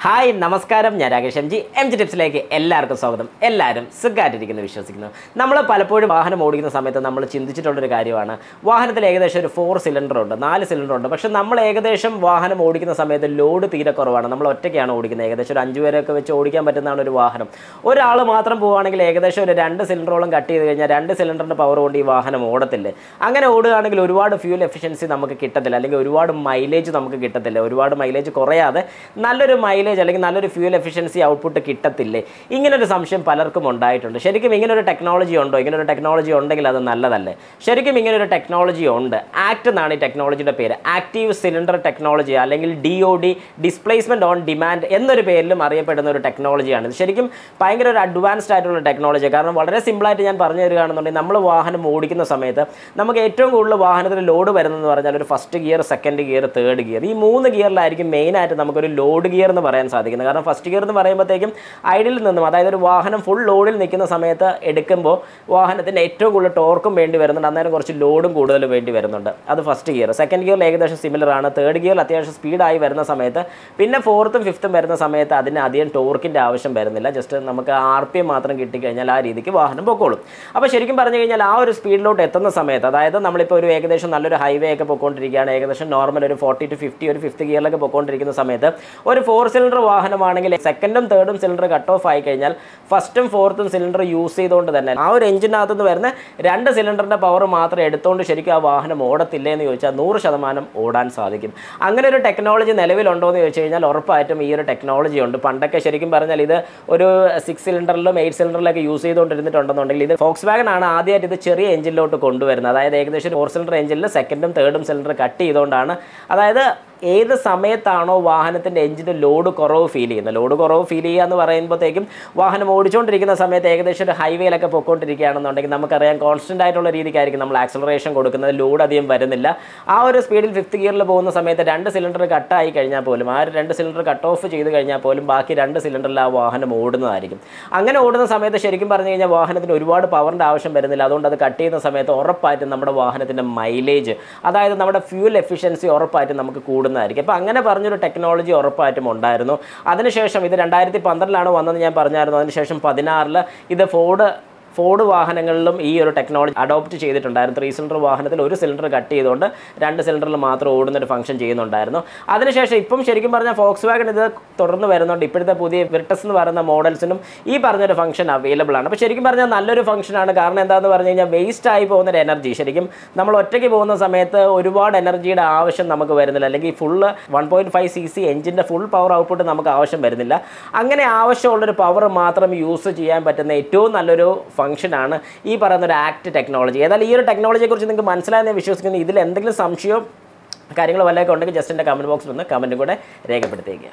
hi നമസ്കാരം ഞാൻ Rakesh M G M G ടിപ്സിലേക്ക് എല്ലാവർക്കും സ്വാഗതം എല്ലാവരും സുഖമായിട്ടിരിക്കുന്നു വിശ്വസിക്കുന്നു നമ്മൾ പലപ്പോഴും വാഹനം ഓടിക്കുന്ന സമയത്ത് നമ്മൾ ചിന്തിച്ചിട്ടുള്ളൊരു കാര്യമാണ് വാഹനത്തിൽ ഏകദേശം ഒരു ഫോർ സിലിണ്ടർ ഉണ്ട് നാല് സിലിണ്ടർ ഉണ്ട് പക്ഷെ നമ്മൾ ഏകദേശം വാഹനം ഓടിക്കുന്ന സമയത്ത് ലോഡ് തീരെ കുറവാണ് നമ്മൾ ഒറ്റയ്ക്കാണ് ഓടിക്കുന്നത് ഏകദേശം ഒരു അഞ്ച് പേരൊക്കെ വെച്ച് ഓടിക്കാൻ പറ്റുന്നതാണ് ഒരു വാഹനം ഒരാൾ മാത്രം പോവുകയാണെങ്കിൽ ഏകദേശം ഒരു രണ്ട് സിലിണ്ടറോളം കട്ട് ചെയ്ത് കഴിഞ്ഞാൽ രണ്ട് സിലിണ്ടറിൻ്റെ പവർ കൊണ്ട് ഈ വാഹനം ഓടത്തില്ലേ അങ്ങനെ ഓടുകയാണെങ്കിൽ ഒരുപാട് ഫ്യൂൽ എഫിഷ്യൻസി നമുക്ക് കിട്ടത്തില്ല അല്ലെങ്കിൽ ഒരുപാട് മൈലേജ് നമുക്ക് കിട്ടത്തില്ല ഒരുപാട് മൈലേജ് കുറയാതെ നല്ലൊരു മൈലേജ് അല്ലെങ്കിൽ നല്ലൊരു ഫ്യൂൽ എഫിഷ്യൻസി ഔട്ട്പുട്ട് കിട്ടത്തില്ലേ ഇങ്ങനൊരു സംശയം പലർക്കും ഉണ്ടായിട്ടുണ്ട് ശരിക്കും ഇങ്ങനൊരു ടെക്നോളജി ഉണ്ടോ ഇങ്ങനൊരു ടെക്നോളജി ഉണ്ടെങ്കിൽ അത് നല്ലതല്ലേ ശരിക്കും ഇങ്ങനൊരു ടെക്നോളജി ഉണ്ട് ആക്ട് എന്നാണ് ഈ ടെക്നോളജിയുടെ പേര് ആക്റ്റീവ് സിലിണ്ടർ ടെക്നോളജി അല്ലെങ്കിൽ D O D displacement on demand എന്നൊരു പേരിലും അറിയപ്പെടുന്ന ഒരു ടെക്നോളജിയാണ് ഇത് ശരിക്കും ഭയങ്കര ഒരു അഡ്വാൻസ്ഡ് ആയിട്ടുള്ള ടെക്നോളജി കാരണം വളരെ സിമ്പിളായിട്ട് ഞാൻ പറഞ്ഞു തരികയാണെന്നുണ്ടെങ്കിൽ നമ്മൾ വാഹനം ഓടിക്കുന്ന സമയത്ത് നമുക്ക് ഏറ്റവും കൂടുതൽ വാഹനത്തിൽ ലോഡ് വരുന്നതെന്ന് പറഞ്ഞാൽ ഒരു first gear second gear third gear ഈ മൂന്ന് ഗിയറിലായിരിക്കും മെയിനായിട്ട് നമുക്കൊരു ലോഡ് ഗിയർ എന്ന് പറയാൻ സാധിക്കുന്നത് കാരണം ഫസ്റ്റ് ഗിയർ എന്ന് പറയുമ്പോഴത്തേക്കും ഐഡിൽ നിന്നും അതായത് ഒരു വാഹനം ഫുൾ ലോഡിൽ നിൽക്കുന്ന സമയത്ത് എടുക്കുമ്പോൾ വാഹനത്തിന് ഏറ്റവും കൂടുതൽ ടോർക്കും വേണ്ടി വരുന്നുണ്ട് അന്നേരം കുറച്ച് ലോഡും കൂടുതൽ വേണ്ടി വരുന്നുണ്ട് അത് ഫസ്റ്റ് ഗിയർ സെക്കൻഡ് ഗിയറിൽ ഏകദേശം സിമിലർ ആണ് തേർഡ് ഗിയറിൽ അത്യാവശ്യം സ്പീഡായി വരുന്ന സമയത്ത് പിന്നെ ഫോർത്തും ഫിഫ്ത്തും വരുന്ന സമയത്ത് അതിന് അധികം ടോർക്കിൻ്റെ ആവശ്യം വരുന്നില്ല ജസ്റ്റ് നമുക്ക് ആർ പി എം മാത്രം കിട്ടിക്കഴിഞ്ഞാൽ ആ രീതിക്ക് വാഹനം പൊക്കോളും അപ്പോൾ ശരിക്കും പറഞ്ഞു കഴിഞ്ഞാൽ ആ ഒരു സ്പീഡിലോട്ട് എത്തുന്ന സമയത്ത് അതായത് നമ്മളിപ്പോൾ ഒരു ഏകദേശം നല്ലൊരു ഹൈവേ ഒക്കെ പൊക്കോണ്ടിരിക്കുകയാണ് ഏകദേശം നോർമൽ ഒരു ഫോർട്ടി ടു ഫിഫ്റ്റി ഒരു ഫിഫ്ത്ത് ഗിയറിലൊക്കെ പൊക്കോണ്ടിരിക്കുന്ന സമയത്ത് ഒരു ഫോർ സിലിണ്ടർ വാഹനമാണെങ്കിൽ സെക്കൻഡും തേർഡും സിലിണ്ടർ കട്ട് ഓഫ് ആയി കഴിഞ്ഞാൽ ഫസ്റ്റും ഫോർത്തും സിലിണ്ടർ യൂസ് ചെയ്തുകൊണ്ട് തന്നെ ആ ഒരു എഞ്ചിനകത്ത് നിന്ന് വരുന്ന രണ്ട് സിലിണ്ടറിൻ്റെ പവർ മാത്രം എടുത്തുകൊണ്ട് ശരിക്കും ആ വാഹനം ഓടത്തില്ലേ എന്ന് ചോദിച്ചാൽ നൂറ് ശതമാനം ഓടാൻ സാധിക്കും അങ്ങനെ ഒരു ടെക്നോളജി നിലവിലുണ്ടോ എന്ന് ചോദിച്ചു കഴിഞ്ഞാൽ ഉറപ്പായിട്ടും ഈ ഒരു ടെക്നോളജി ഉണ്ട് പണ്ടൊക്കെ ശരിക്കും പറഞ്ഞാൽ ഇത് ഒരു സിക്സ് സിലിണ്ടറിലും എയ്റ്റ് സിലിണ്ടറിലൊക്കെ യൂസ് ചെയ്തുകൊണ്ടിരുന്നിട്ടുണ്ടെന്നുണ്ടെങ്കിൽ ഇത് ഫോക്സ് വാഗൺ ആണ് ആദ്യമായിട്ട് ഇത് ചെറിയ എഞ്ചിനിലോട്ട് കൊണ്ടുവരുന്നത് അതായത് ഏകദേശം ഫോർ സിലിണ്ടർ എഞ്ചിനിൽ സെക്കൻഡും തേർഡും സിലിണ്ടർ കട്ട് ചെയ്തുകൊണ്ടാണ് അതായത് ഏത് സമയത്താണോ വാഹനത്തിൻ്റെ എഞ്ചിന് ലോഡ് കുറവ് ഫീൽ ചെയ്യുന്നത് ലോഡ് കുറവ് ഫീൽ ചെയ്യുക എന്ന് പറയുമ്പോഴത്തേക്കും വാഹനം ഓടിച്ചുകൊണ്ടിരിക്കുന്ന സമയത്ത് ഏകദേശം ഒരു ഹൈവേയിലൊക്കെ പൊയ്ക്കൊണ്ടിരിക്കുകയാണെന്നുണ്ടെങ്കിൽ നമുക്കറിയാം കോൺസ്റ്റൻ്റ് ആയിട്ടുള്ള രീതിക്കായിരിക്കും നമ്മൾ ആക്സലറേഷൻ കൊടുക്കുന്നത് ലോഡ് അധികം വരുന്നില്ല ആ ഒരു സ്പീഡിൽ ഫിഫ്ത്ത് ഗിയറിൽ പോകുന്ന സമയത്ത് രണ്ട് സിലിണ്ടർ കട്ടായി കഴിഞ്ഞാൽ പോലും ആ ഒരു രണ്ട് സിലിണ്ടർ കട്ട് ഓഫ് ചെയ്ത് കഴിഞ്ഞാൽ പോലും ബാക്കി രണ്ട് സിലിണ്ടറിൽ ആ വാഹനം ഓടുന്നതായിരിക്കും അങ്ങനെ ഓടുന്ന സമയത്ത് ശരിക്കും പറഞ്ഞു കഴിഞ്ഞാൽ വാഹനത്തിന് ഒരുപാട് പവറിൻ്റെ ആവശ്യം വരുന്നില്ല അതുകൊണ്ട് അത് കട്ട് ചെയ്യുന്ന സമയത്ത് ഉറപ്പായിട്ടും നമ്മുടെ വാഹനത്തിൻ്റെ മൈലേജ് അതായത് നമ്മുടെ ഫ്യൂൽ എഫിഷ്യൻസി ഉറപ്പായിട്ടും നമുക്ക് കൂടുന്നതായിരിക്കും അപ്പോൾ അങ്ങനെ പറഞ്ഞൊരു ടെക്നോളജി ഉറപ്പായിട്ടും ഉണ്ടായിരുന്നു അതിനുശേഷം ഇത് രണ്ടായിരത്തി പന്ത്രണ്ടിലാണ് വന്നതെന്ന് ഞാൻ പറഞ്ഞായിരുന്നു അതിനുശേഷം പതിനാറിൽ ഇത് ഫോർഡ് ഫോർഡ് വാഹനങ്ങളിലും ഈ ഒരു ടെക്നോളജി അഡോപ്റ്റ് ചെയ്തിട്ടുണ്ടായിരുന്നു ത്രീ സിലിണ്ടർ വാഹനത്തിൽ ഒരു സിലിണ്ടർ കട്ട് ചെയ്തുകൊണ്ട് രണ്ട് സിലിണ്ടറിൽ മാത്രം ഓടുന്ന ഒരു ഫംഗ്ഷൻ ചെയ്യുന്നുണ്ടായിരുന്നു അതിനുശേഷം ഇപ്പം ശരിക്കും പറഞ്ഞാൽ ഫോക്സ് വാഗൺ ഇത് തുടർന്ന് വരുന്നുണ്ട് ഇപ്പോഴത്തെ പുതിയ വിർട്ടസ് എന്ന് പറയുന്ന മോഡൽസിനും ഈ പറഞ്ഞൊരു ഫംഗ്ഷൻ അവൈലബിൾ ആണ് അപ്പോൾ ശരിക്കും പറഞ്ഞാൽ നല്ലൊരു ഫംഗ്ഷനാണ് കാരണം എന്താണെന്ന് പറഞ്ഞു കഴിഞ്ഞാൽ വേസ്റ്റ് ആയി പോകുന്ന ഒരു എനർജി ശരിക്കും നമ്മൾ ഒറ്റയ്ക്ക് പോകുന്ന സമയത്ത് ഒരുപാട് എനർജിയുടെ ആവശ്യം നമുക്ക് വരുന്നില്ല അല്ലെങ്കിൽ full one point five C C എഞ്ചിൻ്റെ ഫുൾ പവർ ഔട്ട്പുട്ട് നമുക്ക് ആവശ്യം വരുന്നില്ല അങ്ങനെ ആവശ്യമുള്ളൊരു പവർ മാത്രം യൂസ് ചെയ്യാൻ പറ്റുന്ന ഏറ്റവും നല്ലൊരു ഫംഗ്ഷനാണ് ഈ പറയുന്ന ഒരു ആക്ട് ടെക്നോളജി ഏതായാലും ഈ ഒരു ടെക്നോളജിയെക്കുറിച്ച് നിങ്ങൾക്ക് മനസ്സിലായെന്ന് വിശ്വസിക്കുന്നു ഇതിൽ എന്തെങ്കിലും സംശയമോ കാര്യങ്ങളോ വല്ലതൊക്കെ ഉണ്ടെങ്കിൽ ജസ്റ്റ് എൻ്റെ കമൻറ്റ് ബോക്സിൽ ഒന്ന് കമൻറ്റും കൂടെ രേഖപ്പെടുത്തിയേക്കുക